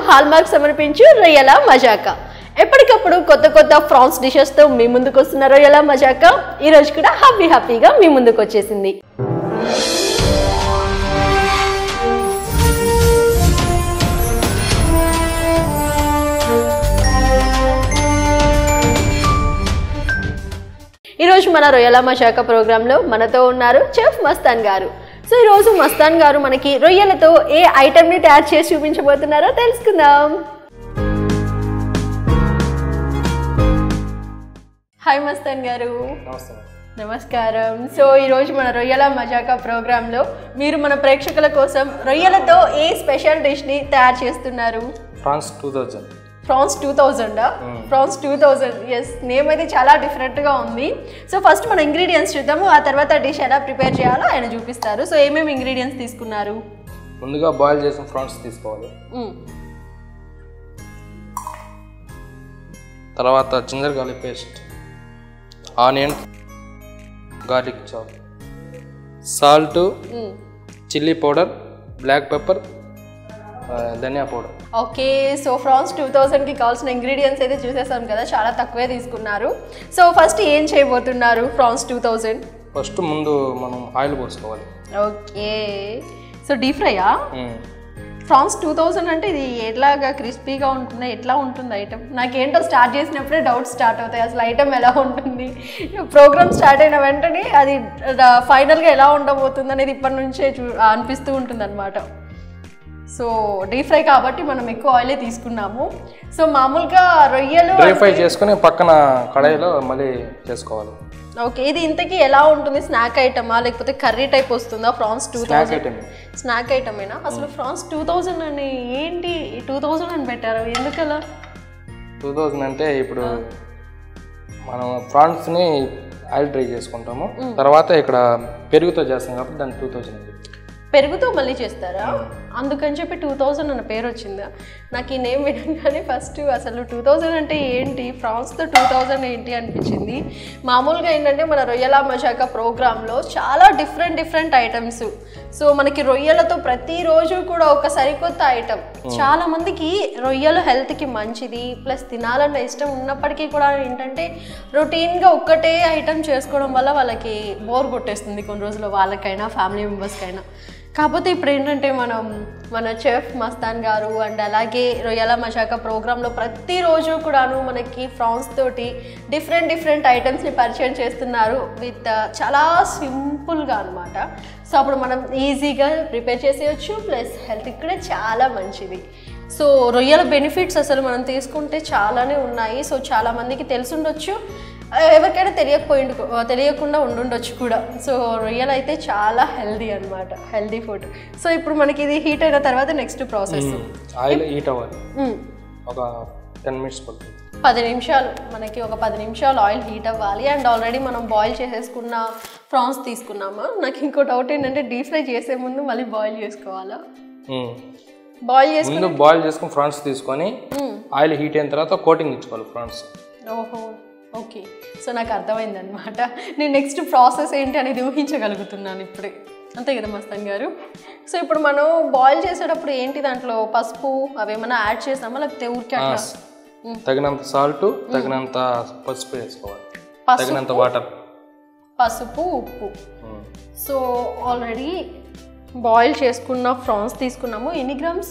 Hallmark సమర్పించు రొయ్యల మజాకా ఎప్పటికప్పుడు కొత్త కొత్త ఫ్రాన్స్ డిషెస్తో మీ ముందుకు వస్తున్న రొయ్యల మజాకా ఈ రోజు కూడా హ్యాపీ హ్యాపీగా మీ ముందుకు వచ్చేసింది ఈరోజు మన రొయ్యల మషాక ప్రోగ్రాంలో మనతో ఉన్నారు చెఫ్ మస్తాన్ గారు సో ఈరోజు మస్తాన్ గారు మనకి రొయ్యలతో ఏ ఐటమ్ని తయారు చేసి చూపించబోతున్నారో తెలుసుకుందాం హాయ్ మస్తాన్ గారు నమస్తే నమస్కారం సో ఈరోజు మన రొయ్యల మజాకా ప్రోగ్రాంలో మీరు మన ప్రేక్షకుల కోసం రొయ్యలతో ఏ స్పెషల్ డిష్ని తయారు చేస్తున్నారు prawns two thousand prawns two థౌజండా prawns two thousand yes name అయితే చాలా డిఫరెంట్గా ఉంది సో ఫస్ట్ మన ఇంగ్రీడియంట్స్ చూద్దాము ఆ తర్వాత డిష్ ఎలా ప్రిపేర్ చేయాలో ఆయన చూపిస్తారు సో ఏమేమి ఇంగ్రీడియంట్స్ తీసుకున్నారు ముందుగా బాయిల్ చేసిన ఫ్రాన్స్ తీసుకోవాలి మ్మ్. తర్వాత ginger garlic paste onion garlic chop salt మ్మ్. చిల్లీ పౌడర్ బ్లాక్ పెప్పర్ ధనియా powder okay so prawns two థౌజండ్కి కావాల్సిన ఇంగ్రీడియంట్స్ అయితే చూసేసాం కదా చాలా తక్కువే తీసుకున్నారు సో ఫస్ట్ ఏం చేయబోతున్నారు ఫ్రాన్స్ టూ థౌజండ్ ఫస్ట్ ముందు మనం ఆయిల్ పోసుకోవాలి ఓకే సో డీప్ ఫ్రైయా మ్మ్. ఫ్రాన్స్ టూ థౌజండ్ అంటే ఇది ఎట్లాగా క్రిస్పీగా ఉంటుందా ఎట్లా ఉంటుంది ఐటమ్ నాకేంటో స్టార్ట్ చేసినప్పుడే డౌట్స్ స్టార్ట్ అవుతాయి అసలు ఐటమ్ ఎలా ఉంటుంది ప్రోగ్రామ్ స్టార్ట్ అయిన వెంటనే అది ఫైనల్గా ఎలా ఉండబోతుంది అనేది ఇప్పటి నుంచే చూ అనిపిస్తూ ఉంటుంది అనమాట సో డీప్ ఫ్రై కాబట్టి మనం ఎక్కువ ఆయిలే తీసుకున్నాము సో మామూలుగా రొయ్యలు డ్రై ఫ్రై చేసుకుని పక్కన కడాయిలో మళ్ళీ చేసుకోవాలి ఓకే ఇది ఇంతకీ ఎలా ఉంటుంది స్నాక్ ఐటమా లేకపోతే కర్రీ టైప్ వస్తుందా prawns two snack item snack ఐటమేనా అసలు ఫ్రాన్స్ టూ థౌజండ్ అని ఏంటి టూ థౌజండ్ అని పెట్టారు ఎందుకలా టూ థౌజండ్ అంటే ఇప్పుడు మనం ఫ్రాన్స్ని ఆయిల్ డ్రై చేసుకుంటాము తర్వాత ఇక్కడ పెరుగుతో చేస్తాం కాబట్టి దాన్ని టూ థౌజండ్ పెరుగుతో మళ్ళీ చేస్తారా అందుకని చెప్పి టూ థౌజండ్ అన్న పేరు వచ్చిందా నాకు ఈ నేమ్ వినగానే ఫస్ట్ అసలు టూ థౌజండ్ అంటే ఏంటి ఫ్రాన్స్తో టూ థౌజండ్ ఏంటి అనిపించింది మామూలుగా ఏంటంటే మన రొయ్యల మజాక ప్రోగ్రాంలో చాలా డిఫరెంట్ డిఫరెంట్ ఐటమ్స్ సో మనకి రొయ్యలతో ప్రతిరోజు కూడా ఒక సరికొత్త ఐటమ్ చాలా మందికి రొయ్యలు హెల్త్కి మంచిది ప్లస్ తినాలన్న ఇష్టం ఉన్నప్పటికీ కూడా ఏంటంటే రొటీన్గా ఒక్కటే ఐటమ్ చేసుకోవడం వల్ల వాళ్ళకి బోర్ కొట్టేస్తుంది కొన్ని రోజులు వాళ్ళకైనా ఫ్యామిలీ మెంబర్స్కైనా కాకపోతే ఇప్పుడు ఏంటంటే మనం మన చెఫ్ మస్తాన్ గారు అండ్ అలాగే రొయ్యల మషాక ప్రోగ్రాంలో ప్రతిరోజు కూడాను మనకి ఫ్రాన్స్ తోటి డిఫరెంట్ డిఫరెంట్ ఐటమ్స్ని పరిచయం చేస్తున్నారు విత్ చాలా సింపుల్గా అనమాట సో అప్పుడు మనం ఈజీగా ప్రిపేర్ చేసేయచ్చు ప్లస్ హెల్త్కి కూడా చాలా మంచిది సో రొయ్యల బెనిఫిట్స్ అసలు మనం తీసుకుంటే చాలానే ఉన్నాయి సో చాలా మందికి తెలిసుండొచ్చు ఆ, ఎవరికైనా తెలియకపోయి తెలియకుండా ఉండుండొచ్చు కూడా సో రొయ్యలు అయితే చాలా హెల్దీ అన్నమాట హెల్దీ ఫుడ్ సో ఇప్పుడు మనకి ఇది హీట్ అయిన తర్వాత నెక్స్ట్ ప్రాసెస్ ఆయిల్ హీట్ అవ్వాలి ఒక టెన్ మినిట్స్ పడుతుంది పది నిమిషాలు మనకి ఒక పది నిమిషాలు ఆయిల్ హీట్ అవ్వాలి అండ్ ఆల్రెడీ మనం బాయిల్ చేసేసుకున్న ప్రాన్స్ తీసుకున్నామా నాకు ఇంకో డౌట్ ఏంటంటే డీప్ ఫ్రై చేసే ముందు మళ్ళీ బాయిల్ చేసుకోవాలా మ్మ్. బాయిల్ చేసి ముందు బాయిల్ చేసుకుని ఫ్రాన్స్ తీసుకొని ఆయిల్ హీట్ అయిన తర్వాత కోటింగ్ ఇచ్చుకోవాలి ఫ్రాన్స్ ఓహో ఓకే సో నాకు అర్థమైంది అనమాట నేను నెక్స్ట్ ప్రాసెస్ ఏంటి అనేది ఊహించగలుగుతున్నాను ఇప్పుడే అంతే కదా మస్తాన్ గారు సో ఇప్పుడు మనం బాయిల్ చేసేటప్పుడు ఏంటి దాంట్లో పసుపు అవి ఏమైనా యాడ్ చేసామా లేకపోతే ఊరికే అట్లా తగినంత సాల్ట్ తగినంత పసుపు వేసుకోవాలి పసుపు తగినంత వాటర్ పసుపు ఉప్పు సో ఆల్రెడీ బాయిల్ చేసుకున్న ఫ్రాన్స్ తీసుకున్నాము ఎన్ని గ్రామ్స్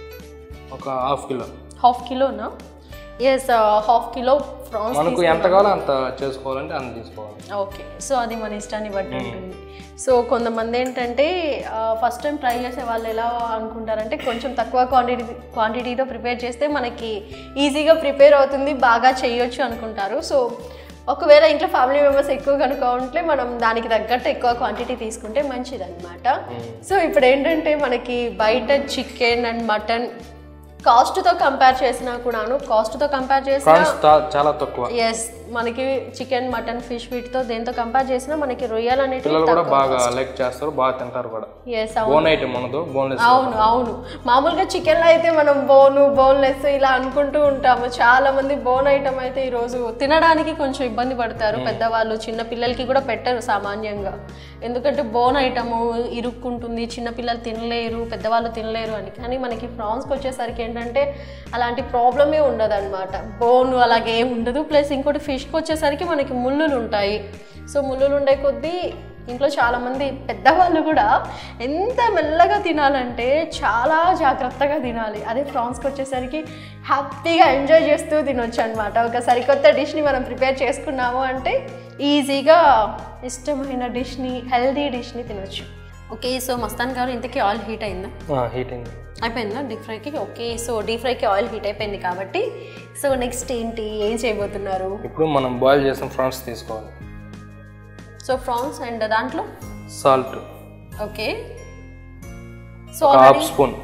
ఒక హాఫ్ కిలో హాఫ్ కిలోనా ఎస్ హాఫ్ కిలో ఫ్రాన్స్ మనకు ఎంత కావాలో అంత చేసుకోవాలంటే అంత తీసుకోవాలి ఓకే సో అది మన ఇష్టాన్ని బట్టి ఉంటుంది సో కొంతమంది ఏంటంటే ఫస్ట్ టైం ట్రై చేసే వాళ్ళు ఎలా అనుకుంటారంటే కొంచెం తక్కువ క్వాంటిటీ క్వాంటిటీతో ప్రిపేర్ చేస్తే మనకి ఈజీగా ప్రిపేర్ అవుతుంది బాగా చేయొచ్చు అనుకుంటారు సో ఒకవేళ ఇంట్లో ఫ్యామిలీ మెంబర్స్ ఎక్కువ కనుక ఉంటే మనం దానికి తగ్గట్టు ఎక్కువ క్వాంటిటీ తీసుకుంటే మంచిది అనమాట సో ఇప్పుడు ఏంటంటే మనకి బయట చికెన్ అండ్ మటన్ కాస్ట్తో కంపేర్ చేసినా కూడాను కాస్ట్తో కంపేర్ చేసినా ఫ్రాన్స్ తా- చాలా తక్కువ ఎస్ మనకి చికెన్ మటన్ ఫిష్ వీటితో దేంతో కంపేర్ చేసినా మనకి రొయ్యలు అనేటివి పిల్లలు కూడా బాగా లైక్ చేస్తారు బాగా తింటారు కూడా ఎస్ అవును బోన్ ఐటమ్ ఉండదు బోన్లెస్ అవును అవును మామూలుగా చికెన్లో అయితే మనం బోను బోన్లెస్ ఇలా అనుకుంటూ ఉంటాము చాలా మంది బోన్ ఐటమ్ అయితే ఈరోజు తినడానికి కొంచెం ఇబ్బంది పడతారు పెద్దవాళ్ళు చిన్న పిల్లలకి కూడా పెట్టరు సామాన్యంగా ఎందుకంటే బోన్ ఐటము ఇరుక్కుంటుంది చిన్న పిల్లలు తినలేరు పెద్దవాళ్ళు తినలేరు అని కానీ మనకి ఫ్రాన్స్కి వచ్చేసరికి ఏంటంటే అలాంటి ప్రాబ్లమే ఉండదు అనమాట బోన్ అలాగే ఏం ఉండదు ప్లస్ ఇంకోటి ఫిష్కి వచ్చేసరికి మనకి ముళ్ళులు ఉంటాయి సో ముళ్ళులు ఉండే కొద్దీ ఇంట్లో చాలామంది పెద్దవాళ్ళు కూడా ఎంత మెల్లగా తినాలంటే చాలా జాగ్రత్తగా తినాలి అదే ఫ్రాన్స్కి వచ్చేసరికి హ్యాపీగా ఎంజాయ్ చేస్తూ తినొచ్చు అనమాట ఒక సరికొత్త డిష్ని మనం ప్రిపేర్ చేసుకున్నాము అంటే ఈజీగా ఇష్టమైన డిష్ని హెల్దీ డిష్ని తినొచ్చు ఓకే సో మస్తాన్ గారు ఇంతకీ ఆయిల్ హీట్ అయిందా హీట్ అయింది అయిపోయిందా డీప్ ఫ్రైకి ఓకే సో డీప్ ఫ్రైకి ఆయిల్ హీట్ అయిపోయింది కాబట్టి సో నెక్స్ట్ ఏంటి ఏం చేయబోతున్నారు ఇప్పుడు మనం బాయిల్ చేసిన ఫ్రాన్స్ తీసుకోవాలి సో ఫ్రాన్స్ అండ్ దాంట్లో సాల్ట్ ఓకే సో ఒక హాఫ్ స్పూన్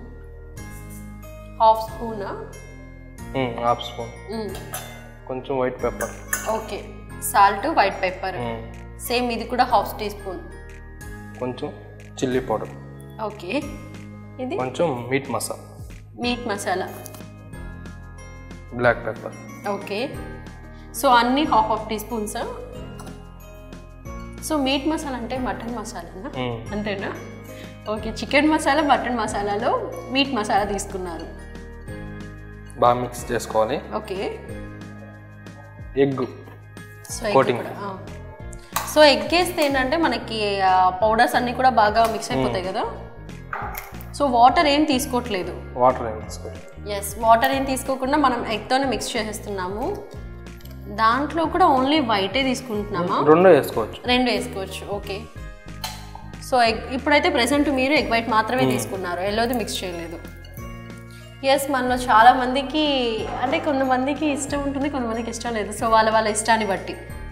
హాఫ్ స్పూనా హాఫ్ స్పూన్ కొంచెం white pepper okay salt white pepper same ఇది కూడా హాఫ్ టీ స్పూన్ కొంచెం చిల్లీ పౌడర్ ఓకే ఇది కొంచెం meat masala meat masala black pepper okay so అన్ని half half teaspoons so meat masala అంటే మటన్ మసాలానా అంతేనా ఓకే చికెన్ మసాలా మటన్ మసాలాలో మీట్ మసాలా తీసుకున్నారు బాగా మిక్స్ చేసుకోవాలి okay egg so egg Coating. కూడా, ఆ. సో ఎగ్ వేస్తే ఏంటంటే మనకి పౌడర్స్ అన్నీ కూడా బాగా మిక్స్ అయిపోతాయి కదా సో వాటర్ ఏం తీసుకోవట్లేదు వాటర్ ఏం తీసుకోవాలి ఎస్ వాటర్ ఏం తీసుకోకుండా మనం ఎగ్తోనే మిక్స్ చేసేస్తున్నాము దాంట్లో కూడా ఓన్లీ వైటే తీసుకుంటున్నామా రెండు వేసుకోవచ్చు రెండు వేసుకోవచ్చు ఓకే సో ఎగ్ ఇప్పుడైతే ప్రెసెంట్ మీరు ఎగ్ వైట్ మాత్రమే తీసుకున్నారు ఎల్లోది మిక్స్ చేయలేదు ఎస్ మనలో చాలా మందికి అంటే కొంతమందికి ఇష్టం ఉంటుంది కొంతమందికి ఇష్టం లేదు సో వాళ్ళ వాళ్ళ ఇష్టాన్ని బట్టి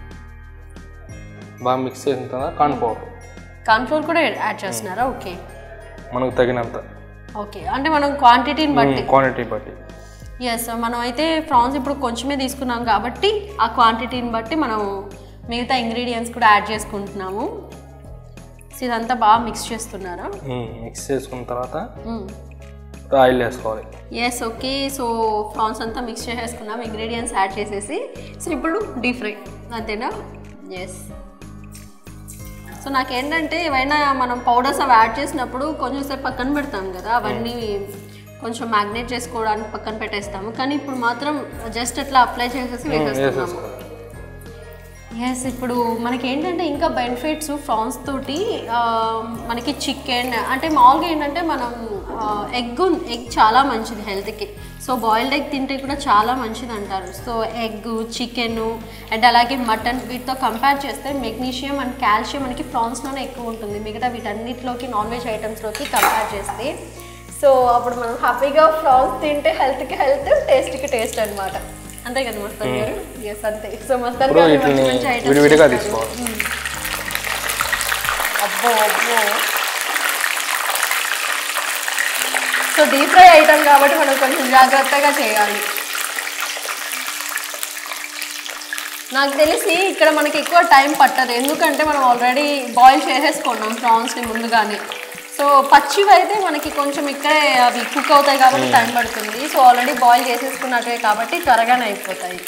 బాగా మిక్స్ చేసిన తర్వాత కార్న్ పౌడర్ కార్న్ఫ్లోర్ కూడా యాడ్ చేస్తున్నారా ఓకే మనకు తగినంత ఓకే అంటే మనం క్వాంటిటీని బట్టి క్వాంటిటీ బట్టి ఎస్ మనం అయితే ప్రాన్స్ ఇప్పుడు కొంచెమే తీసుకున్నాం కాబట్టి ఆ క్వాంటిటీని బట్టి మనం మిగతా ఇంగ్రీడియంట్స్ కూడా యాడ్ చేసుకుంటున్నాము సో ఇదంతా బాగా మిక్స్ చేస్తున్నారా మిక్స్ చేసుకున్న తర్వాత ఆయిల్ వేసుకోవాలి ఎస్ ఓకే సో ప్రాన్స్ అంతా మిక్స్ చేసేసుకున్నాం ఇంగ్రీడియంట్స్ యాడ్ చేసేసి సో ఇప్పుడు డీప్ ఫ్రై అంతేనా ఎస్ సో నాకేంటంటే ఏవైనా మనం పౌడర్స్ అవి యాడ్ చేసినప్పుడు కొంచెం సేపు పక్కన పెడతాం కదా అవన్నీ కొంచెం మ్యాగ్నేట్ చేసుకోవడానికి పక్కన పెట్టేస్తాము కానీ ఇప్పుడు మాత్రం జస్ట్ అట్లా అప్లై చేసేసి వేసేస్తున్నాము వేసేసుకోవాలి ఎస్ ఇప్పుడు మనకి ఏంటంటే ఇంకా బెనిఫిట్స్ ఫ్రాన్స్ తోటి ఆ, మనకి చికెన్ అంటే మామూలుగా ఏంటంటే మనం ఎగ్ ఎగ్ చాలా మంచిది హెల్త్కి సో బాయిల్డ్ ఎగ్ తింటే కూడా చాలా మంచిది అంటారు సో ఎగ్ చికెన్ అండ్ అలాగే మటన్ వీటితో కంపేర్ చేస్తే మెగ్నీషియం అండ్ కాల్షియం మనకి ప్రాన్స్లోనే ఎక్కువ ఉంటుంది మిగతా వీటన్నిటిలోకి నాన్ వెజ్ ఐటమ్స్లోకి కంపేర్ చేస్తే సో అప్పుడు మనం హ్యాపీగా ఫ్రాన్స్ తింటే హెల్త్కి హెల్త్ టేస్ట్కి టేస్ట్ అన్నమాట అంతే కదా మస్తాన్ గారు ఎస్ అంతే సో మస్తాన్ ఇప్పుడు గారు వీటిని మంచి మంచి items విడివిడిగా చేస్తారు. తీసుకోవాలి అబ్బో అబ్బో సో డీప్ ఫ్రై ఐటమ్ కాబట్టి మనం కొంచెం జాగ్రత్తగా చేయాలి నాకు తెలిసి ఇక్కడ మనకి ఎక్కువ టైం పట్టదు ఎందుకంటే మనం ఆల్రెడీ బాయిల్ చేసేసుకున్నాం ప్రాన్స్ని ముందుగానే సో పచ్చివి అయితే మనకి కొంచెం ఇక్కడే అవి కుక్ అవుతాయి కాబట్టి టైం పడుతుంది సో ఆల్రెడీ బాయిల్ చేసేసుకున్నట్టువే కాబట్టి త్వరగానే అయిపోతాయి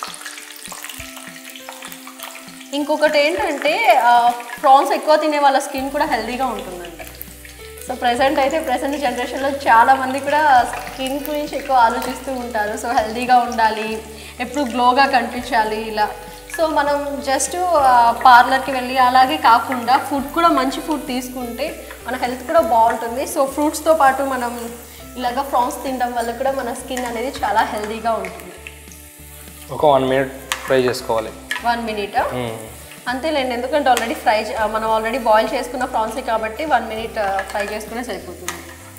ఇంకొకటి ఏంటంటే ప్రాన్స్ ఎక్కువ తినే వాళ్ళ స్కిన్ కూడా హెల్తీగా ఉంటుందంట సో ప్రజెంట్ అయితే ప్రజెంట్ జనరేషన్లో చాలా మంది కూడా స్కిన్ గురించి ఎక్కువ ఆలోచిస్తూ ఉంటారు సో హెల్తీగా ఉండాలి ఎప్పుడు గ్లోగా కనిపించాలి ఇలా సో మనం జస్ట్ పార్లర్కి వెళ్ళి అలాగే కాకుండా ఫుడ్ కూడా మంచి ఫుడ్ తీసుకుంటే మన హెల్త్ కూడా బాగుంటుంది సో ఫ్రూట్స్తో పాటు మనం ఇలాగ ప్రాన్స్ తినడం వల్ల కూడా మన స్కిన్ అనేది చాలా హెల్తీగా ఉంటుంది ఒక వన్ మినిట్ ఫ్రై చేసుకోవాలి వన్ మినిట్ మ్మ్. అంతేలేండి ఎందుకంటే ఆల్రెడీ ఫ్రై చే- ఆ, మనం ఆల్రెడీ బాయిల్ చేసుకున్న ప్రాన్సే కాబట్టి వన్ మినిట్ ఫ్రై చేసుకునే సరిపోతుంది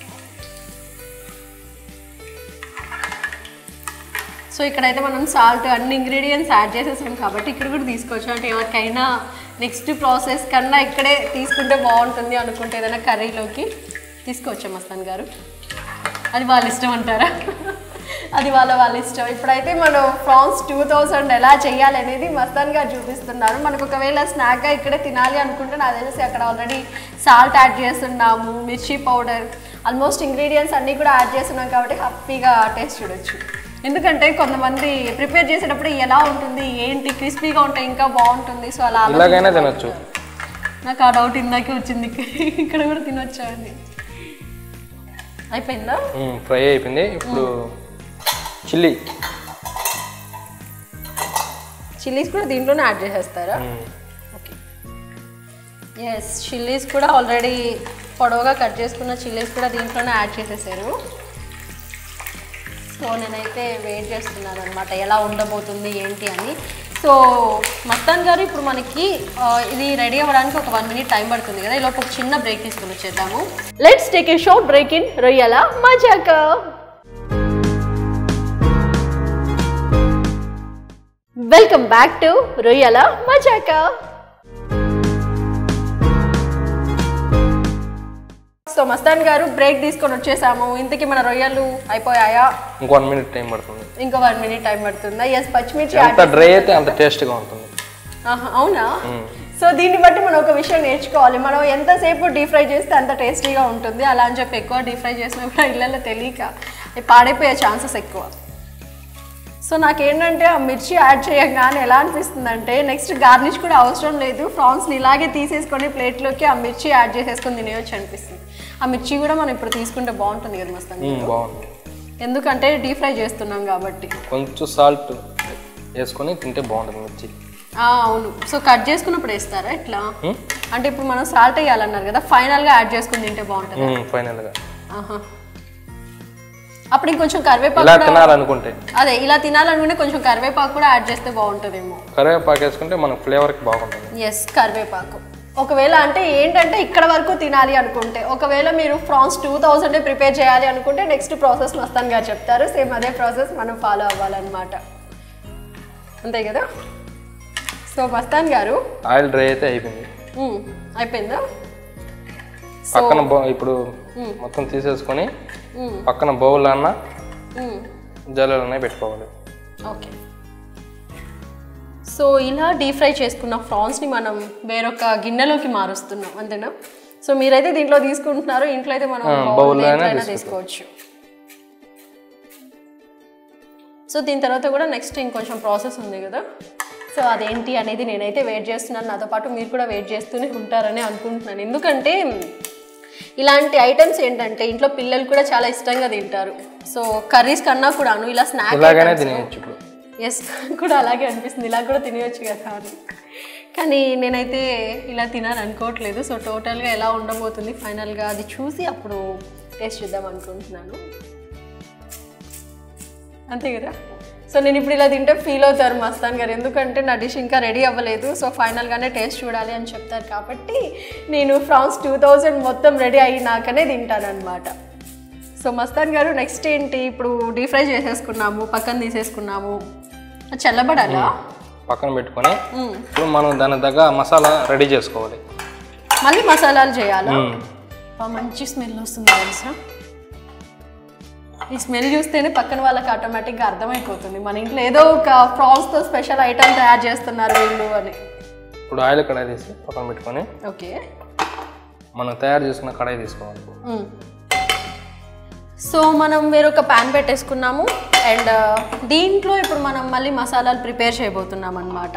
సో ఇక్కడైతే మనం సాల్ట్ అన్ని ఇంగ్రీడియంట్స్ యాడ్ చేసేసాం కాబట్టి ఇక్కడ కూడా తీసుకోవచ్చు అంటే ఎవరికైనా నెక్స్ట్ ప్రాసెస్ కన్నా ఇక్కడే తీసుకుంటే బాగుంటుంది అనుకుంటే ఏదైనా కర్రీలోకి తీసుకోవచ్చా మస్తాన్ గారు అది వాళ్ళ ఇష్టం అంటారా అది వాళ్ళ వాళ్ళ ఇష్టం ఇప్పుడైతే మనం ఫ్రాన్స్ టూ థౌసండ్ ఎలా చేయాలి అనేది మస్తాన్ గారు చూపిస్తున్నారు మనకు ఒకవేళ స్నాక్గా ఇక్కడే తినాలి అనుకుంటే నాకు తెలిసి అక్కడ ఆల్రెడీ సాల్ట్ యాడ్ చేస్తున్నాము మిర్చి పౌడర్ ఆల్మోస్ట్ ఇంగ్రీడియంట్స్ అన్నీ కూడా యాడ్ చేస్తున్నాం కాబట్టి హ్యాపీగా టేస్ట్ చూడొచ్చు ఎందుకంటే కొంతమంది ప్రిపేర్ చేసేటప్పుడు ఎలా ఉంటుంది ఏంటి క్రిస్పీగా ఉంటే ఇంకా బాగుంటుంది సో అలా ఇలాగైనా తినొచ్చు నాకు ఆ డౌట్ ఇందాకే వచ్చింది ఇక్కడ కూడా తినొచ్చా అని అయిపోయిందా ఫ్రై అయిపోయింది ఇప్పుడు చిల్లీ చిల్లీస్ కూడా దీంట్లోనే యాడ్ చేసేస్తారా ఓకే ఎస్ చిల్లీస్ కూడా ఆల్రెడీ పొడవుగా కట్ చేసుకున్న చిల్లీస్ కూడా దీంట్లోనే యాడ్ చేసేసారు సో నేనైతే వెయిట్ చేస్తున్నాను అనమాట ఎలా ఉండబోతుంది ఏంటి అని సో మస్తాన్ గారు ఇప్పుడు మనకి ఆ, ఇది రెడీ అవ్వడానికి ఒక వన్ మినిట్ టైం పడుతుంది కదా ఈలోపు ఒక చిన్న బ్రేక్ తీసుకుని వచ్చేద్దాము let's take a short break in రొయ్యల మజాక వెల్కమ్ బ్యాక్ టు రొయ్యల మజాక సో మస్తాన్ గారు బ్రేక్ తీసుకొని వచ్చేసాము ఇంతకీ మన రొయ్యలు అయిపోయాయా ఇంకో వన్ మినిట్ టైం పడుతుంది ఇంకో వన్ మినిట్ టైం పడుతుందా ఎస్ పచ్చిమిర్చి యాడ్ ఎంత డ్రై అయితే అంత టేస్ట్గా ఉంటుంది ఆహా, అవునా సో దీన్ని బట్టి మనం ఒక విషయం నేర్చుకోవాలి మనం ఎంతసేపు డీప్ ఫ్రై చేస్తే అంత టేస్టీగా ఉంటుంది అలా అని చెప్పి ఎక్కువ డీప్ ఫ్రై చేసినా కూడా ఇళ్ళల్లో తెలియక అవి పాడైపోయే ఛాన్సెస్ ఎక్కువ సో నాకేంటంటే ఆ మిర్చి యాడ్ చేయగానే ఎలా అనిపిస్తుంది అంటే నెక్స్ట్ గార్నిష్ కూడా అవసరం లేదు ప్రాన్స్ని ఇలాగే తీసేసుకొని ప్లేట్లోకి ఆ మిర్చి యాడ్ చేసేసుకొని తినేయొచ్చు అనిపిస్తుంది ఆ మిర్చి కూడా మనం ఇప్పుడు తీసుకుంటే బాగుంటుంది కదా మస్తాన్ మ్మ్, బాగుంది ఎందుకంటే డీప్ ఫ్రై చేస్తున్నాం కాబట్టి కొంచెం సాల్ట్ వేసుకొని తింటే బాగుంటుంది మిర్చి ఆ, అవును సో కట్ చేసుకున్నప్పుడు వేస్తారా ఇట్లా మ్మ్? అంటే ఇప్పుడు మనం సాల్ట్ వేయాలన్నారు కదా ఫైనల్గా యాడ్ చేసుకుని తింటే బాగుంటుంది మ్మ్, ఫైనల్గా ఆహా అప్పుడు ఇంకొంచెం కరివేపాకు ఇలా కూడా తినాలనుకుంటే అదే ఇలా తినాలనుకుంటే కొంచెం కరివేపాకు కూడా యాడ్ చేస్తే బాగుంటుందేమో కరివేపాకు వేసుకుంటే మనకు ఫ్లేవర్కి బాగుంటుంది ఎస్ కరివేపాకు ఒకవేళ అంటే ఏంటంటే ఇక్కడ వరకు తినాలి అనుకుంటే ఒకవేళ మీరు ఫ్రాన్స్ టూ థౌజండ్ ప్రిపేర్ చేయాలి అనుకుంటే నెక్స్ట్ ప్రాసెస్ మస్తాన్ గారు చెప్తారు సేమ్ అదే ప్రాసెస్ మనం ఫాలో అవ్వాలన్నమాట అంతే కదా సో మస్తాన్ గారు ఆయిల్ డ్రై అయితే అయిపోయింది మ్మ్, అయిపోయిందా పక్కన బౌ ఇప్పుడు మొత్తం తీసేసుకొని మ్మ్, పక్కన బౌల్ అన్న మ్మ్. జల్లెలనే పెట్టుకోవాలి ఓకే సో ఇలా డీప్ ఫ్రై చేసుకున్న ప్రాన్స్ని మనం వేరొక గిన్నెలోకి మారుస్తున్నాం అంతేనా సో మీరైతే దీంట్లో తీసుకుంటున్నారు ఇంట్లో అయితే మనం ఆ, bowl bowl లో అయినా దేంట్లో అయినా తీసుకోవచ్చు సో దీని తర్వాత కూడా నెక్స్ట్ ఇంకొంచెం ప్రాసెస్ ఉంది కదా సో అదేంటి అనేది నేనైతే వెయిట్ చేస్తున్నాను నాతో పాటు మీరు కూడా వెయిట్ చేస్తూనే ఉంటారని అనుకుంటున్నాను ఎందుకంటే ఇలాంటి ఐటమ్స్ ఏంటంటే ఇంట్లో పిల్లలు కూడా చాలా ఇష్టంగా తింటారు సో కర్రీస్ కన్నా కూడాను ఇలా స్నాక్ ఇలాగనే తినేయచ్చు ఇప్పుడు ఎస్ కూడా అలాగే అనిపిస్తుంది ఇలా కూడా తినేయచ్చు కదా అని కానీ నేనైతే ఇలా తినాలని అనుకోవట్లేదు సో టోటల్గా ఎలా ఉండబోతుంది ఫైనల్గా అది చూసి అప్పుడు టేస్ట్ చేద్దాం అనుకుంటున్నాను అంతే కదా సో నేను ఇప్పుడు ఇలా తింటే ఫీల్ అవుతారు మస్తాన్ గారు ఎందుకంటే నా డిష్ ఇంకా రెడీ అవ్వలేదు సో ఫైనల్గానే టేస్ట్ చూడాలి అని చెప్తారు కాబట్టి నేను ఫ్రాన్స్ టూ థౌజండ్ మొత్తం రెడీ అయినాకనే తింటానన్నమాట సో మస్తాన్ గారు నెక్స్ట్ ఏంటి ఇప్పుడు డీప్ ఫ్రై చేసేసుకున్నాము పక్కన తీసేసుకున్నాము అది చల్లబడాలా పక్కన పెట్టుకొని మ్మ్. ఇప్పుడు మనం దాని దగ్గర మసాలా రెడీ చేసుకోవాలి మళ్ళీ మసాలాలు చేయాలా మ్మ్. బా, మంచి స్మెల్ వస్తుంది తెలుసా ఈ స్మెల్ చూస్తేనే పక్కన వాళ్ళకి ఆటోమేటిక్గా అర్థమైపోతుంది మన ఇంట్లో ఏదో ఒక ప్రాన్స్తో స్పెషల్ ఐటమ్ తయారు చేస్తున్నారు వీళ్ళు అని ఇప్పుడు ఆయిల్ కడాయి తీసి పక్కన పెట్టుకొని ఓకే మనం తయారు చేసుకున్న కడాయి తీసుకోవాలి మ్మ్. సో మనం వేరొక ప్యాన్ పెట్టేసుకున్నాము అండ్ దీంట్లో ఇప్పుడు మనం మళ్ళీ మసాలాలు ప్రిపేర్ చేయబోతున్నాం అనమాట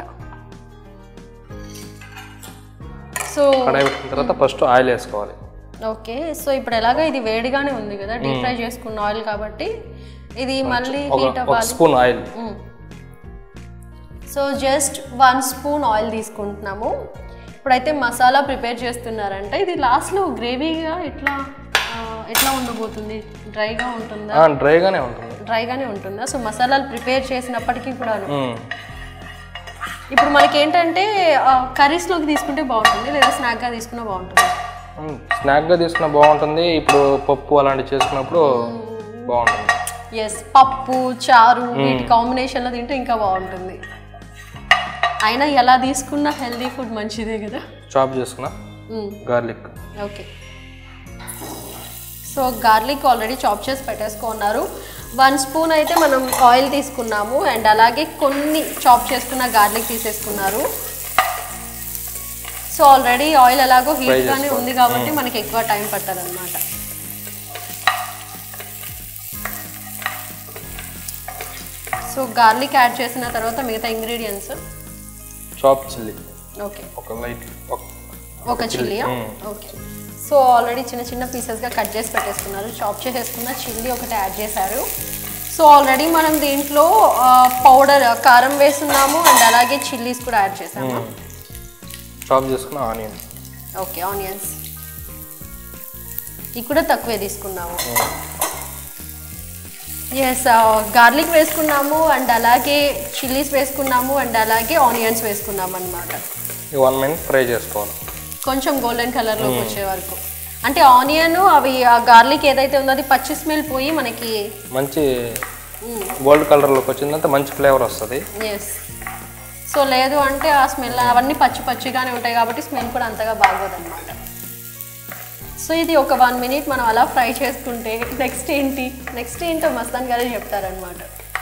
సో కడాయి పెట్టిన తర్వాత ఫస్ట్ ఆయిల్ వేసుకోవాలి ఓకే సో ఇప్పుడు ఎలాగో ఇది వేడిగానే ఉంది కదా డీప్ ఫ్రై చేసుకున్న ఆయిల్ కాబట్టి ఇది మళ్ళీ ఒక హీట్ ఒక అవ్వాలి spoon oil so just one spoon oil తీసుకుంటున్నాము ఇప్పుడైతే మసాలా ప్రిపేర్ చేస్తున్నారంటే ఇది లాస్ట్లో గ్రేవీగా ఎట్లా ఆ, ఎట్లా ఉండబోతుంది డ్రైగా ఉంటుందా ఆ, డ్రైగానే ఉంటుంది డ్రైగానే ఉంటుందా సో మసాలాలు ప్రిపేర్ చేసినప్పటికీ కూడా మ్మ్. ఇప్పుడు మనకి ఏంటంటే కర్రీస్లోకి తీసుకుంటే బాగుంటుంది లేదా స్నాక్గా తీసుకున్నా బాగుంటుంది మ్మ్. స్నాక్గా తీసుకున్న బాగుంటుంది ఇప్పుడు పప్పు అలాంటివి చేసుకున్నప్పుడు బాగుంటుంది ఎస్ పప్పు చారు వీటి కాంబినేషన్లో తింటే ఇంకా బాగుంటుంది అయినా ఎలా తీసుకున్నా హెల్దీ ఫుడ్ మంచిదే కదా చాప్ చేసుకున్న garlic okay so garlic already chop చేసి పెట్టేసుకున్నారు వన్ స్పూన్ అయితే మనం ఆయిల్ తీసుకున్నాము అండ్ అలాగే కొన్ని చాప్ చేసుకున్న గార్లిక్ తీసేసుకున్నారు సో ఆల్రెడీ ఆయిల్ ఎలాగో హీట్గానే ఉంది కాబట్టి మనకి ఎక్కువ టైం పట్టదన్నమాట సో గార్లిక్ యాడ్ చేసిన తర్వాత మిగతా ఇంగ్రీడియంట్స్ చాప్ చిల్లీ ఓకే ఒక లైట్ ఒక ఒక చిల్లియా ఓకే సో ఆల్రెడీ చిన్న చిన్న పీసెస్గా కట్ చేసి పెట్టేసుకున్నారు చాప్ చేసేసుకున్న చిల్లీ ఒకటి యాడ్ చేశారు సో ఆల్రెడీ మనం దీంట్లో పౌడర్ కారం వేస్తున్నాము అండ్ అలాగే చిల్లీస్ కూడా యాడ్ చేసాము చాప్ చేసుకున్న ఆనియన్ ఓకే ఆనియన్స్ ఇవి కూడా తక్కువే తీసుకున్నాము ఎస్ గార్లిక్ వేసుకున్నాము అండ్ అలాగే చిల్లీస్ వేసుకున్నాము అండ్ అలాగే ఆనియన్స్ వేసుకున్నాము అనమాట ఈ వన్ మినిట్ ఫ్రై చేసుకోవాలి కొంచెం గోల్డెన్ కలర్లోకి వచ్చే వరకు అంటే ఆనియన్ అవి ఆ గార్లిక్ ఏదైతే ఉందో అది పచ్చి స్మెల్ పోయి మనకి మంచి గోల్డ్ కలర్లోకి వచ్చిందంటే మంచి ఫ్లేవర్ వస్తుంది ఎస్ సో లేదు అంటే ఆ స్మెల్ అవన్నీ పచ్చి పచ్చిగానే ఉంటాయి కాబట్టి స్మెల్ కూడా అంతగా బాగోదు అనమాట సో ఇది ఒక వన్ మినిట్ మనం అలా ఫ్రై చేసుకుంటే నెక్స్ట్ ఏంటి నెక్స్ట్ ఏంటో మస్తాన్ గారే చెప్తారనమాట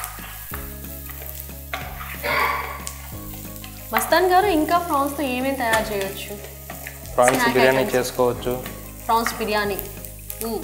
మస్తాన్ గారు ఇంకా ప్రాన్స్తో ఏమేమి తయారు చేయొచ్చు ప్రాన్స్ Snack బిర్యానీ items. చేసుకోవచ్చు ప్రాన్స్ బిర్యానీ మ్మ్.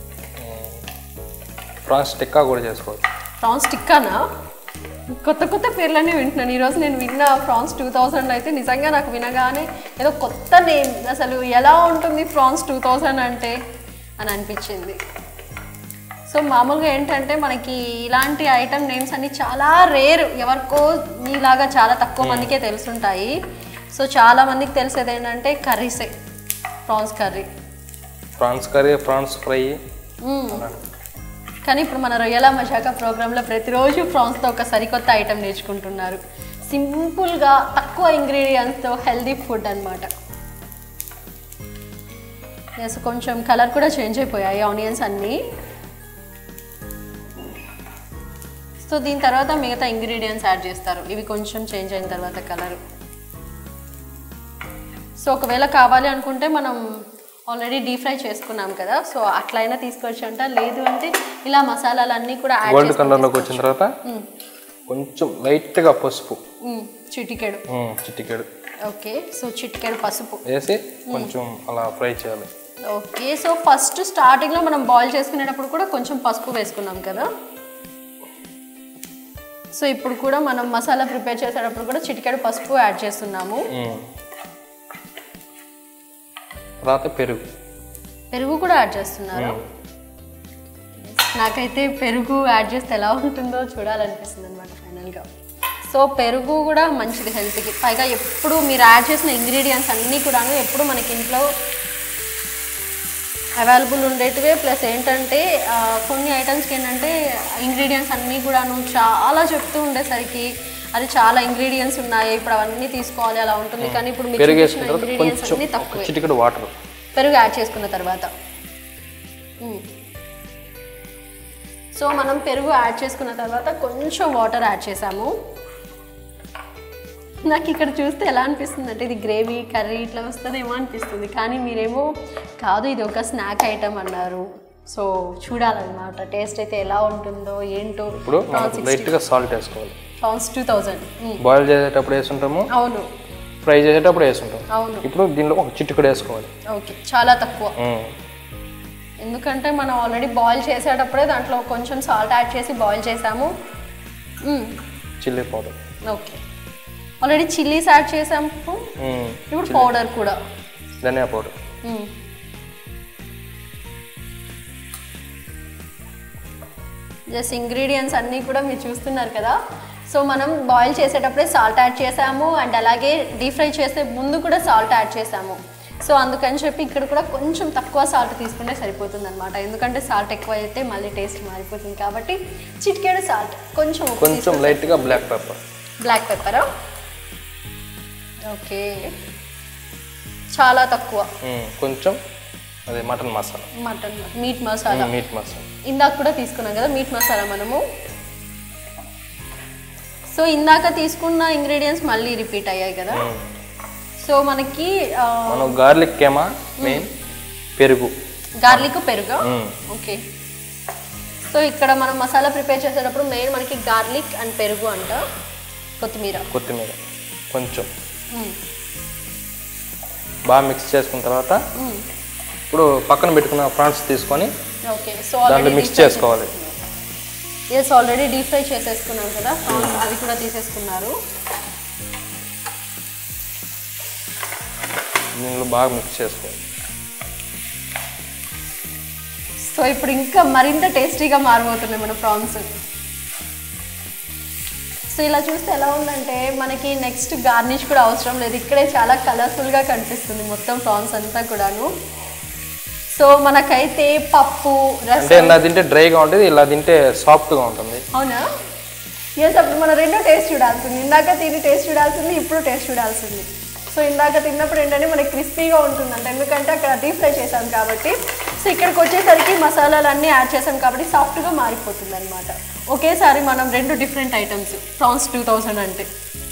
ప్రాన్స్ టిక్కా కూడా చేసుకోవచ్చు ప్రాన్స్ టిక్కానా కొత్త కొత్త పేర్లనే వింటున్నాను ఈరోజు నేను విన్న ప్రాన్స్ టూ థౌజండ్ అయితే నిజంగా నాకు వినగానే ఏదో కొత్త నేమ్ అసలు ఎలా ఉంటుంది ప్రాన్స్ టూ థౌజండ్ అంటే అని అనిపించింది సో మామూలుగా ఏంటంటే మనకి ఇలాంటి ఐటమ్ నేమ్స్ అన్ని చాలా రేర్ ఎవరికో మీలాగా చాలా తక్కువ మందికే తెలుసుంటాయి సో చాలా మందికి తెలిసేది ఏంటంటే కర్రీసే prawns curry prawns curry prawns fry కానీ ఇప్పుడు మన రొయ్యల మషాక ప్రోగ్రాంలో ప్రతిరోజు ప్రాన్స్తో ఒక సరికొత్త ఐటెం నేర్చుకుంటున్నారు సింపుల్గా తక్కువ ఇంగ్రీడియంట్స్తో హెల్దీ ఫుడ్ అనమాట ఎస్ కొంచెం కలర్ కూడా చేంజ్ అయిపోయాయి ఆనియన్స్ అన్నీ సో దీని తర్వాత మిగతా ఇంగ్రీడియంట్స్ యాడ్ చేస్తారు ఇవి కొంచెం చేంజ్ అయిన తర్వాత కలర్ సో ఒకవేళ కావాలి అనుకుంటే మనం ఆల్రెడీ డీప్ ఫ్రై చేసుకున్నాం కదా సో అట్లయినా తీసుకోవచ్చు అంట లేదు అంటే ఇలా మసాలాలన్నీ కూడా యాడ్ గోల్డ్ కలర్లోకి వచ్చిన తర్వాత కొంచెం లైట్గా పసుపు చిటికెడు ఉమ్, చిటికెడు ఓకే సో చిటికెడు పసుపు వేసి కొంచెం అలా ఫ్రై చేయాలి ఓకే సో ఫస్ట్ స్టార్టింగ్లో మనం బాయిల్ చేసుకునేటప్పుడు కూడా కొంచెం పసుపు వేసుకున్నాం కదా సో ఇప్పుడు కూడా మనం మసాలా ప్రిపేర్ చేసేటప్పుడు కూడా చిటికెడు పసుపు యాడ్ చేస్తున్నాము ఉమ్. తర్వాత పెరుగు పెరుగు కూడా యాడ్ చేస్తున్నారు నాకైతే పెరుగు యాడ్ చేస్తే ఎలా ఉంటుందో చూడాలనిపిస్తుంది అనమాట ఫైనల్గా సో పెరుగు కూడా మంచిది హెల్త్కి పైగా ఎప్పుడు మీరు యాడ్ చేసిన ఇంగ్రీడియంట్స్ అన్నీ కూడాను ఎప్పుడు మనకి ఇంట్లో అవైలబుల్ ఉండేటివే ప్లస్ ఏంటంటే ఆ, కొన్ని ఐటమ్స్కి ఏంటంటే ఇంగ్రీడియంట్స్ అన్నీ కూడాను చాలా చెప్తూ ఉండేసరికి అది చాలా ఇంగ్రీడియంట్స్ ఉన్నాయి ఇప్పుడు అవన్నీ తీసుకోవాలి అలా ఉంటుంది కానీ ఇప్పుడు మీరు పెరుగు చూపించిన వేసుకున్న తర్వాత ఇంగ్రీడియంట్స్ కొంచెం అన్నీ ఒక తక్కువే చిటికెడు వాటర్ పెరుగు యాడ్ చేసుకున్న తర్వాత మ్మ్. సో మనం పెరుగు యాడ్ చేసుకున్న తర్వాత కొంచెం వాటర్ యాడ్ చేసాము నాకు ఇక్కడ చూస్తే ఎలా అనిపిస్తుంది అంటే ఇది గ్రేవీ కర్రీ ఇట్లా వస్తుందేమో అనిపిస్తుంది కానీ మీరేమో కాదు ఇది ఒక స్నాక్ ఐటమ్ అన్నారు సో చూడాలన్నమాట టేస్ట్ అయితే ఎలా ఉంటుందో ఏంటో ఇప్పుడు మనం లైట్గా సాల్ట్ వేసుకోవాలి ప్రాన్స్ టూ థౌజండ్ బాయిల్ చేసేటప్పుడు వేసుంటాము అవును ఫ్రై చేసేటప్పుడు వేసుంటాం అవును ఇప్పుడు దీనిలో ఒక చిటికెడు వేసుకోవాలి ఓకే చాలా తక్కువ ఉమ్. ఎందుకంటే మనం ఆల్రెడీ బాయిల్ చేసేటప్పుడే దాంట్లో కొంచెం సాల్ట్ యాడ్ చేసి బాయిల్ చేసాము మ్మ్. Chilli powder okay already chillies add చేసాము ఉమ్. ఇప్పుడు పౌడర్ కూడా ధనియా పౌడర్ మ్మ్. జస్ట్ ఇంగ్రీడియంట్స్ అన్నీ కూడా మీరు చూస్తున్నారు కదా సో మనం బాయిల్ చేసేటప్పుడే సాల్ట్ యాడ్ చేసాము అండ్ అలాగే డీప్ ఫ్రై చేసే ముందు కూడా సాల్ట్ యాడ్ చేసాము సో అందుకని చెప్పి ఇక్కడ కూడా కొంచెం తక్కువ సాల్ట్ తీసుకుంటే సరిపోతుంది అనమాట ఎందుకంటే సాల్ట్ ఎక్కువ అయితే మళ్ళీ టేస్ట్ మారిపోతుంది కాబట్టి చిటికేడు సాల్ట్ కొంచెం ఉప్పు కొంచెం లైట్గా బ్లాక్ పెప్పర్ బ్లాక్ పెప్పరా ఓకే చాలా తక్కువ కొంచెం అదే mutton masala mutton meat masala meat masala ఇందాక కూడా తీసుకున్నాం కదా మీట్ మసాలా మనము సో ఇందాక తీసుకున్న ఇంగ్రీడియంట్స్ మళ్ళీ రిపీట్ అయ్యాయి కదా సో మనకి మనం గార్లిక్ కేమా మెయిన్ పెరుగు గార్లిక్ పెరుగు మ్మ్. ఓకే సో ఇక్కడ మనం మసాలా ప్రిపేర్ చేసేటప్పుడు మెయిన్ మనకి గార్లిక్ అండ్ పెరుగు అంట కొత్తిమీర కొత్తిమీర కొంచెం మ్మ్. బాగా మిక్స్ చేసుకున్న తర్వాత మ్మ్. ఇప్పుడు పక్కన పెట్టుకున్న ప్రాన్స్ తీసుకొని ఓకే సో దాంట్లో ఆల్రెడీ మిక్స్ చేసుకోవాలి ఎస్ ఆల్రెడీ డీప్ ఫ్రై చేసేసుకున్నాం కదా ప్రాన్స్ అవి కూడా తీసేసుకున్నారు దీనిలో బాగా మిక్స్ చేసుకోవాలి సో ఇప్పుడు ఇంకా మరింత టేస్టీగా మారబోతున్నాయి మన ప్రాన్స్ సో ఇలా చూస్తే ఎలా ఉందంటే మనకి నెక్స్ట్ గార్నిష్ కూడా అవసరం లేదు ఇక్కడే చాలా కలర్ఫుల్గా కనిపిస్తుంది మొత్తం ప్రాన్స్ అంతా కూడాను సో మనకైతే పప్పు అంటే రసం ఇలా తింటే డ్రైగా ఉంటుంది ఇలా తింటే సాఫ్ట్గా ఉంటుంది అవునా ఎస్ అప్పుడు మనం రెండో టేస్ట్ చూడాల్సింది ఇందాక తిని టేస్ట్ చూడాల్సింది ఇప్పుడు టేస్ట్ చూడాల్సింది సో ఇందాక తిన్నప్పుడు ఏంటంటే మనకి క్రిస్పీగా ఉంటుందంట ఎందుకంటే అక్కడ డీప్ ఫ్రై చేసాం కాబట్టి సో ఇక్కడికి వచ్చేసరికి మసాలాలు అన్నీ యాడ్ చేసాం కాబట్టి సాఫ్ట్గా మారిపోతుంది అనమాట ఒకేసారి మనం రెండు different items prawns two thousand అంటే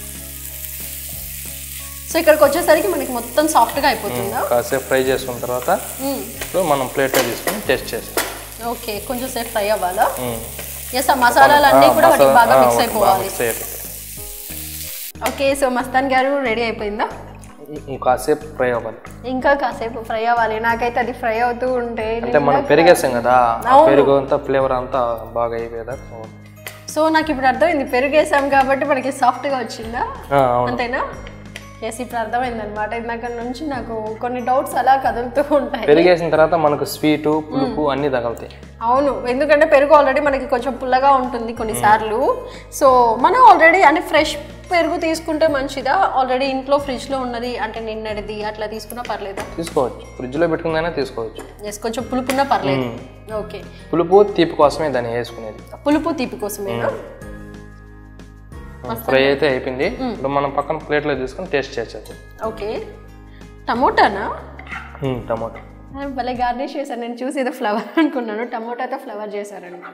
సో ఇక్కడికి వచ్చేసరికి మనకి మొత్తం సాఫ్ట్గా అయిపోతుందా కాసేపు ఫ్రై చేసుకున్న తర్వాత మ్మ్. ఇప్పుడు మనం ప్లేట్లో తీసుకొని టేస్ట్ చేస్తాం ఓకే కొంచెం సేపు ఫ్రై అవ్వాలా మ్మ్. ఎస్ ఆ మసాలాలన్నీ ఆ, కూడా వాటికి మసాలా- బాగా ఆ, మిక్స్ బాగా అయిపోవాలి మిక్స్ అయిపోతుంది ఓకే సో మస్తాన్ గారు రెడీ అయిపోయిందా కాసేపు ఫ్రై అవ్వాలి ఇంకా కాసేపు ఫ్రై అవ్వాలి నాకైతే అది ఫ్రై అవుతూ ఉంటే అంటే మనం పెరిగేసాం కదా ఆ పెరుగు అంతా ఫ్లేవర్ అంతా బాగా అయిపోయేదా సో నాకు ఇప్పుడు అర్థమైంది పెరుగేసాం కాబట్టి మనకి సాఫ్ట్గా వచ్చిందా ఆ, అవును అంతేనా ఎస్ ఇప్పుడు అర్థమైంది అనమాట ఇందాక నుంచి నాకు కొన్ని డౌట్స్ అలా కదులుతూ ఉంటాయి పెరిగేసిన తర్వాత మనకు స్వీటు పులుపు అన్నీ తగలుతాయి అవును ఎందుకంటే పెరుగు ఆల్రెడీ మనకి కొంచెం పుల్లగా ఉంటుంది కొన్నిసార్లు సో మనం ఆల్రెడీ అంటే ఫ్రెష్ పెరుగు తీసుకుంటే మంచిదా ఆల్రెడీ ఇంట్లో ఫ్రిడ్జ్లో ఉన్నది అంటే నిన్నటిది అట్లా తీసుకున్నా పర్లేదా తీసుకోవచ్చు ఫ్రిడ్జ్లో పెట్టుకుందైనా తీసుకోవచ్చు ఎస్ కొంచెం పులుపున్నా పర్లేదు ఓకే పులుపు తీపి కోసమే దాన్ని వేసుకునేది పులుపు తీపి కోసమేనా ఫ్రై అయితే అయిపోయింది ఇప్పుడు మనం పక్కన ప్లేట్లో తీసుకొని టేస్ట్ చేసేది ఓకే టమోటానా టమాటో ఆ, భలే గార్నిష్ చేశాను నేను చూసి ఏదో ఫ్లవర్ అనుకున్నాను టమోటాతో ఫ్లవర్ చేశారనమాట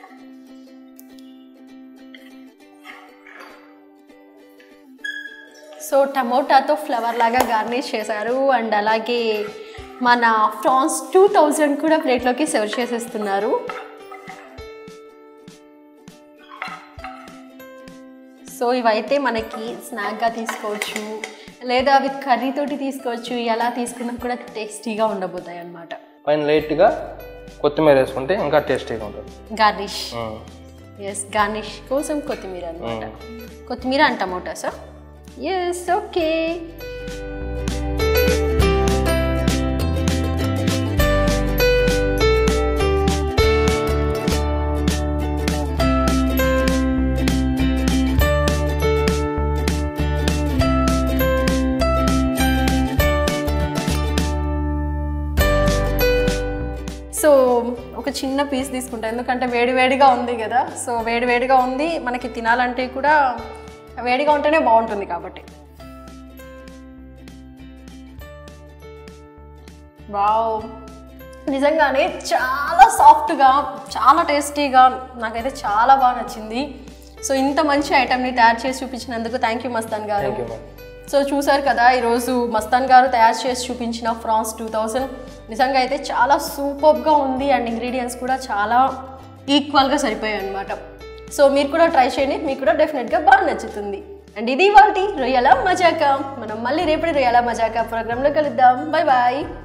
సో టమోటాతో ఫ్లవర్ లాగా గార్నిష్ చేశారు అండ్ అలాగే మన ఫ్రాన్స్ టూ థౌజండ్ కూడా ప్లేట్లోకి సర్వ్ చేసేస్తున్నారు సో ఇవైతే మనకి స్నాక్గా తీసుకోవచ్చు లేదా విత్ కర్రీతోటి తీసుకోవచ్చు ఎలా తీసుకున్నా కూడా టేస్టీగా ఉండబోతాయి అన్నమాట పైన లైట్గా కొత్తిమీర వేసుకుంటే ఇంకా టేస్టీగా ఉంటుంది గార్నిష్ మ్మ్. ఎస్ గార్నిష్ కోసం కొత్తిమీర అనమాట కొత్తిమీర అండ్ టమోటాసా ఎస్ ఓకే సో ఒక చిన్న పీస్ తీసుకుంటా ఎందుకంటే వేడి వేడిగా ఉంది కదా సో వేడి వేడిగా ఉంది మనకి తినాలంటే కూడా వేడిగా ఉంటేనే బాగుంటుంది కాబట్టి వావ్ నిజంగానే చాలా సాఫ్ట్గా చాలా టేస్టీగా నాకైతే చాలా బాగా నచ్చింది సో ఇంత మంచి ఐటమ్ని తయారు చేసి చూపించినందుకు థ్యాంక్ యూ మస్తాన్ గారు థ్యాంక్ యూ మ్యామ్ సో చూసారు కదా ఈరోజు మస్తాన్ గారు తయారు చేసి చూపించిన ఫ్రాన్స్ టూ థౌజండ్ నిజంగా అయితే చాలా సూపర్గా ఉంది అండ్ ఇంగ్రీడియంట్స్ కూడా చాలా ఈక్వల్గా సరిపోయాయి అనమాట సో మీరు కూడా ట్రై చేయండి మీకు కూడా డెఫినెట్గా బాగా నచ్చుతుంది అండ్ ఇది వాటి రొయ్యల మజాక మనం మళ్ళీ రేపటి రొయ్యల మజాక ప్రోగ్రాంలో కలుద్దాం బాయ్ బాయ్